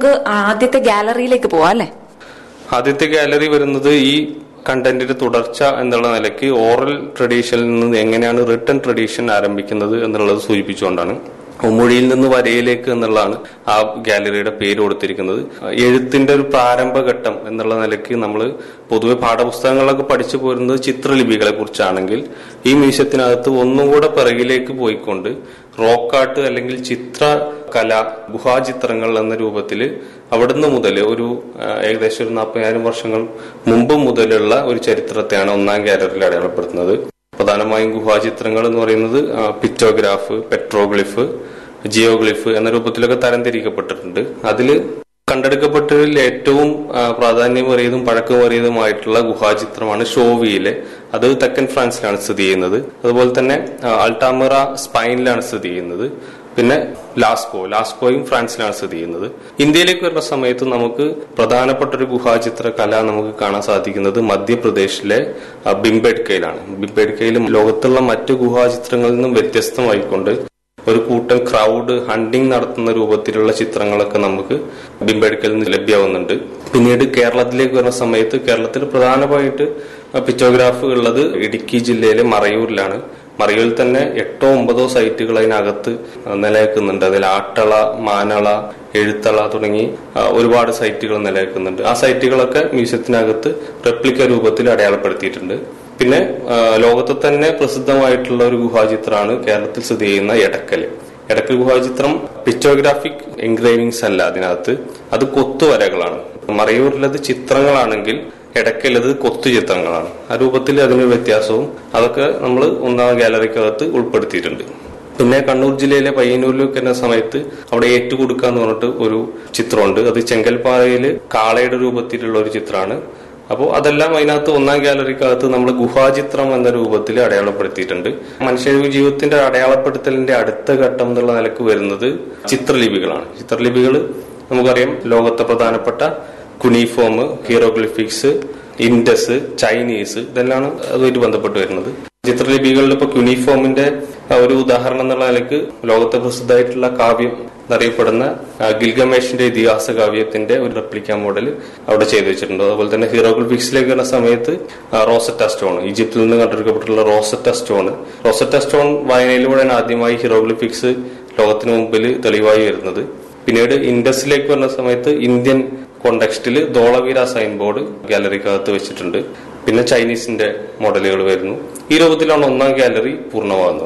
നമുക്ക് ആദ്യത്തെ ഗാലറിയിലേക്ക് പോവാം അല്ലെ ആദ്യത്തെ ഗാലറി വരുന്നത് ഈ കണ്ടന്റിന്റെ തുടർച്ച എന്നുള്ള നിലയ്ക്ക് ഓറൽ ട്രഡീഷനിൽ നിന്ന് എങ്ങനെയാണ് റിട്ടൺ ട്രഡീഷൻ ആരംഭിക്കുന്നത് എന്നുള്ളത് സൂചിപ്പിച്ചുകൊണ്ടാണ് മൊഴിയിൽ നിന്ന് വരയിലേക്ക് എന്നുള്ളതാണ് ആ ഗാലറിയുടെ പേര് കൊടുത്തിരിക്കുന്നത് എഴുത്തിന്റെ ഒരു പ്രാരംഭഘട്ടം എന്നുള്ള നിലയ്ക്ക് നമ്മൾ പൊതുവെ പാഠപുസ്തകങ്ങളൊക്കെ പഠിച്ചു പോരുന്നത് ചിത്രലിപികളെ കുറിച്ചാണെങ്കിൽ ഈ മ്യൂസിയത്തിനകത്ത് ഒന്നും കൂടെ പിറകിലേക്ക് പോയിക്കൊണ്ട് റോക്കാട്ട് അല്ലെങ്കിൽ ചിത്രകല ഗുഹാചിത്രങ്ങൾ എന്ന രൂപത്തിൽ അവിടുന്ന് മുതൽ ഒരു ആ, ഏകദേശം ഒരു നാൽപ്പതിനായിരം വർഷങ്ങൾ മുമ്പ് മുതലുള്ള ഒരു ചരിത്രത്തെയാണ് ഒന്നാം ഗാലറിയിൽ അടയാളപ്പെടുത്തുന്നത് പ്രധാനമായും ഗുഹാചിത്രങ്ങൾ എന്ന് പറയുന്നത് ആ, പിക്ടോഗ്രാഫ് പെട്രോഗ്ലിഫ് ജിയോഗ്ലിഫ് എന്ന രൂപത്തിലൊക്കെ തരംതിരിക്കപ്പെട്ടിട്ടുണ്ട് അതിൽ കണ്ടെടുക്കപ്പെട്ടതിൽ ഏറ്റവും ആ, പ്രാധാന്യമേറിയതും പഴക്കമേറിയതുമായിട്ടുള്ള ഗുഹാചിത്രമാണ് ഷോവിയിലെ അത് തെക്കൻ ഫ്രാൻസിലാണ് സ്ഥിതി ചെയ്യുന്നത് അതുപോലെ തന്നെ ആ, അൾട്ടാമറ സ്പൈനിലാണ് സ്ഥിതി ചെയ്യുന്നത് പിന്നെ ലാസ്കോ ലാസ്കോയും ഫ്രാൻസിലാണ് സ്ഥിതി ചെയ്യുന്നത് ഇന്ത്യയിലേക്ക് വരുന്ന സമയത്ത് നമുക്ക് പ്രധാനപ്പെട്ട ഒരു ഗുഹാചിത്ര കല നമുക്ക് കാണാൻ സാധിക്കുന്നത് മധ്യപ്രദേശിലെ ആ, ബിംബേഡ്കയിലാണ് ബിംബേഡ്കയിൽ ലോകത്തുള്ള മറ്റു ഗുഹാചിത്രങ്ങളിൽ നിന്നും വ്യത്യസ്തമായിക്കൊണ്ട് ഒരു കൂട്ടം ക്രൗഡ് ഹണ്ടിങ് നടത്തുന്ന രൂപത്തിലുള്ള ചിത്രങ്ങളൊക്കെ നമുക്ക് ബിംബേഡ്കയിൽ നിന്ന് ലഭ്യമാവുന്നുണ്ട് പിന്നീട് കേരളത്തിലേക്ക് വരുന്ന സമയത്ത് കേരളത്തിൽ പ്രധാനമായിട്ട് പിക്ടോഗ്രാഫ് ഉള്ളത് ഇടുക്കി ജില്ലയിലെ മറയൂരിലാണ് മറയൂരിൽ തന്നെ എട്ടോ ഒമ്പതോ സൈറ്റുകൾ അതിനകത്ത് നിലനിൽക്കുന്നുണ്ട് അതിൽ ആട്ടള മാനള എഴുത്തള തുടങ്ങി ആ, ഒരുപാട് സൈറ്റുകൾ നിലനിൽക്കുന്നുണ്ട് ആ സൈറ്റുകളൊക്കെ മ്യൂസിയത്തിനകത്ത് റെപ്ലിക്ക രൂപത്തിൽ അടയാളപ്പെടുത്തിയിട്ടുണ്ട് പിന്നെ ആ, ലോകത്തെ തന്നെ പ്രസിദ്ധമായിട്ടുള്ള ഒരു ഗുഹാചിത്രമാണ് കേരളത്തിൽ സ്ഥിതി ചെയ്യുന്ന എടക്കല് എടക്കൽ ഗുഹാചിത്രം പിക്ടോഗ്രാഫിക് എൻഗ്രേവിങ്സ് അല്ല അതിനകത്ത് അത് കൊത്തുവരകളാണ് മറയൂരിലത് ചിത്രങ്ങളാണെങ്കിൽ ഇടയ്ക്കലത് കൊത്തു ചിത്രങ്ങളാണ് ആ രൂപത്തിൽ അതിന് വ്യത്യാസവും അതൊക്കെ നമ്മൾ ഒന്നാം ഗാലറിക്കകത്ത് ഉൾപ്പെടുത്തിയിട്ടുണ്ട് പിന്നെ കണ്ണൂർ ജില്ലയിലെ പയ്യന്നൂരിലേക്ക് എന്ന സമയത്ത് അവിടെ ഏറ്റുകൊടുക്കുക എന്ന് പറഞ്ഞിട്ട് ഒരു ചിത്രമുണ്ട് അത് ചെങ്കൽപ്പാറയിൽ കാളയുടെ രൂപത്തിലുള്ള ഒരു ചിത്രമാണ് അപ്പോൾ അതെല്ലാം അതിനകത്ത് ഒന്നാം ഗാലറിക്കകത്ത് നമ്മൾ ഗുഹാചിത്രം എന്ന രൂപത്തിൽ അടയാളപ്പെടുത്തിയിട്ടുണ്ട് മനുഷ്യ ജീവിതത്തിന്റെ അടയാളപ്പെടുത്തലിന്റെ അടുത്ത ഘട്ടം എന്നുള്ള നിലക്ക് വരുന്നത് ചിത്രലിപികളാണ് ചിത്രലിപികൾ നമുക്കറിയാം ലോകത്തെ പ്രധാനപ്പെട്ട കുനിഫോം ഹീറോഗ്ലിഫിക്സ് ഇൻഡസ് ചൈനീസ് ഇതെല്ലാം അതുമായിട്ട് ബന്ധപ്പെട്ട് വരുന്നത് ചിത്രലിപികളിൽ ഇപ്പൊ ക്യൂണിഫോമിന്റെ ആ, ഒരു ഉദാഹരണം എന്നുള്ള നിലക്ക് ലോകത്തെ പ്രസിദ്ധമായിട്ടുള്ള കാവ്യം എന്നറിയപ്പെടുന്ന ആ, ഗിൽഗമേഷിന്റെ ഇതിഹാസ കാവ്യത്തിന്റെ ഒരു റെപ്ലിക്ക മോഡൽ അവിടെ ചെയ്തു വെച്ചിട്ടുണ്ട് അതുപോലെ തന്നെ ഹീറോഗ്ലിഫിക്സിലേക്ക് വരുന്ന സമയത്ത് ആ, റോസറ്റ സ്റ്റോൺ ഈജിപ്തിൽ നിന്ന് കണ്ടെടുക്കപ്പെട്ടിട്ടുള്ള റോസറ്റ സ്റ്റോൺ റോസറ്റ സ്റ്റോൺ വായനയിലൂടെയാണ് ആദ്യമായി ഹീറോഗ്ലിഫിക്സ് ലോകത്തിന് മുമ്പിൽ തെളിവായി വരുന്നത് പിന്നീട് ഇൻഡസിലേക്ക് വരുന്ന സമയത്ത് ഇന്ത്യൻ കോണ്ടെക്സ്റ്റിൽ ധോളവീര സൈൻ ബോർഡ് ഗാലറിക്കകത്ത് വെച്ചിട്ടുണ്ട് പിന്നെ ചൈനീസിന്റെ മോഡലുകൾ വരുന്നു ഈ രൂപത്തിലാണ് ഒന്നാം ഗാലറി പൂർണ്ണമാകുന്നത്